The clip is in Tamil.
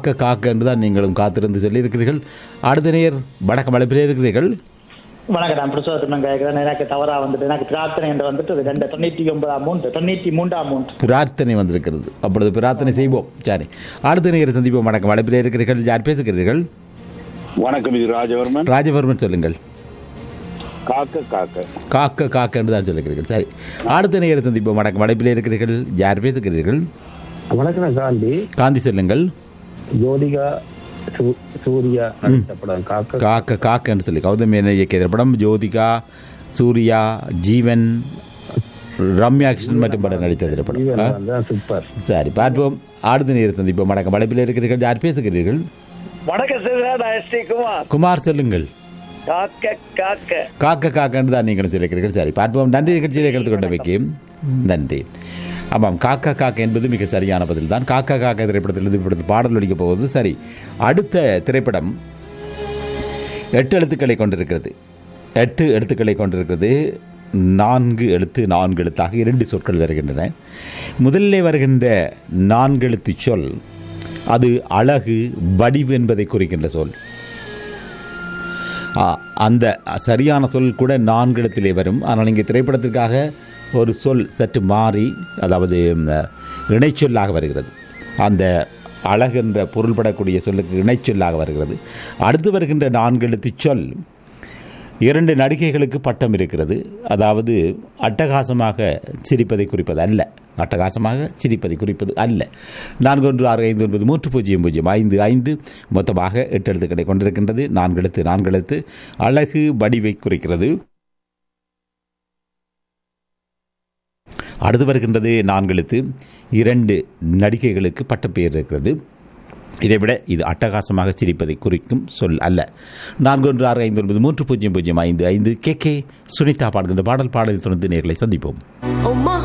காக்க காக்க என்று தான் நீங்களும் காத்திருந்து சொல்லியிருக்கிறீர்கள் அடுத்த நேர் வடக்கு அழைப்பிலே இருக்கிறீர்கள் வணக்கம் நான் பிரசோதனம் கேட்கிறேன் எனக்கு தவறா வந்துட்டு எனக்கு பிரார்த்தனை என்று வந்துட்டு அது ரெண்டு தொண்ணூற்றி ஒன்பதாம் மூன்று தொண்ணூற்றி மூன்றாம் மூன்று பிரார்த்தனை வந்திருக்கிறது அப்பொழுது பிரார்த்தனை செய்வோம் சரி அடுத்த நேர் சந்திப்போம் வணக்கம் அழைப்பிலே இருக்கிறீர்கள் யார் பேசுகிறீர்கள் வணக்கம் இது ராஜவர்மன் ராஜவர்மன் சொல்லுங்கள் காக்க காக்க காக்க காக்க என்று தான் சொல்லுகிறீர்கள் சரி அடுத்த நேர சந்திப்போம் வணக்கம் அழைப்பிலே இருக்கிறீர்கள் யார் பேசுகிறீர்கள் வணக்கம் காந்தி காந்தி சொல்லுங்கள் ஜோதிகா சூ- சூர்யா நடித்த படம் காக்க காக்க காக்க என்று சொல்லி கௌதம் மேனன் இயக்கிய படம் ஜோதிகா சூர்யா ஜீவன் ரம்யா கிருஷ்ணன் மற்றும் படம் நடித்த திரைப்படம் இவன் ஆ? வந்து சூப்பர் சரி பார்ப்போம் அடுத்த நேர சந்திப்போம் வணக்கம் அழைப்பில் இருக்கிறீர்கள் யார் பேசுகிறீர்கள் வணக்கம் சார் நான் எஸ் டி குமார் குமார் சொல்லுங்கள் காக்க காக்க காக்க காக்கன்னு தான் நீங்கள் சொல்லியிருக்கிறீர்கள் சரி பார்ப்போம் நன்றி நிகழ்ச்சியில் கலந்து கொண்டமைக்கு நன்றி ஆமாம் காக்கா காக்க என்பது மிக சரியான பதில் தான் காக்கா காக்க திரைப்படத்தில் இப்பொழுது பாடல் ஒழிக்கப் போவது சரி அடுத்த திரைப்படம் எட்டு எழுத்துக்களை கொண்டிருக்கிறது எட்டு எழுத்துக்களை கொண்டிருக்கிறது நான்கு எழுத்து நான்கு எழுத்தாக இரண்டு சொற்கள் வருகின்றன முதலிலே வருகின்ற நான்கு எழுத்து சொல் அது அழகு வடிவு என்பதை குறிக்கின்ற சொல் ஆ, அந்த சரியான சொல் கூட நான்கு இடத்திலே வரும் ஆனால் இங்கே திரைப்படத்திற்காக ஒரு சொல் சற்று மாறி அதாவது ம், இணைச்சொல்லாக வருகிறது அந்த அழகென்ற பொருள்படக்கூடிய சொல்லுக்கு இணைச்சொல்லாக வருகிறது அடுத்து வருகின்ற நான்கு எழுத்து சொல் இரண்டு நடிகைகளுக்கு பட்டம் இருக்கிறது அதாவது அட்டகாசமாக சிரிப்பதை குறிப்பது அல்ல அட்டகாசமாக சிரிப்பதை குறிப்பது அல்ல நான்கு ஒன்று ஆறு ஐந்து ஒன்பது மூன்று பூஜ்ஜியம் பூஜ்ஜியம் ஐந்து ஐந்து மொத்தமாக எட்டு எழுத்துக்களை கொண்டிருக்கின்றது நான்கு எழுத்து நான்கு எழுத்து அழகு வடிவை குறிக்கிறது அடுத்து வருகின்றது நான்கு எழுத்து இரண்டு நடிகைகளுக்கு பட்டப்பெயர் இருக்கிறது இதைவிட இது அட்டகாசமாக சிரிப்பதை குறிக்கும் சொல் அல்ல நான்கு ஒன்று ஆறு ஐந்து ஒன்பது மூன்று பூஜ்ஜியம் பூஜ்ஜியம் ஐந்து ஐந்து கே கே சுனிதா பாடுகின்ற பாடல் பாடல் தொடர்ந்து நேர்களை சந்திப்போம் Oh my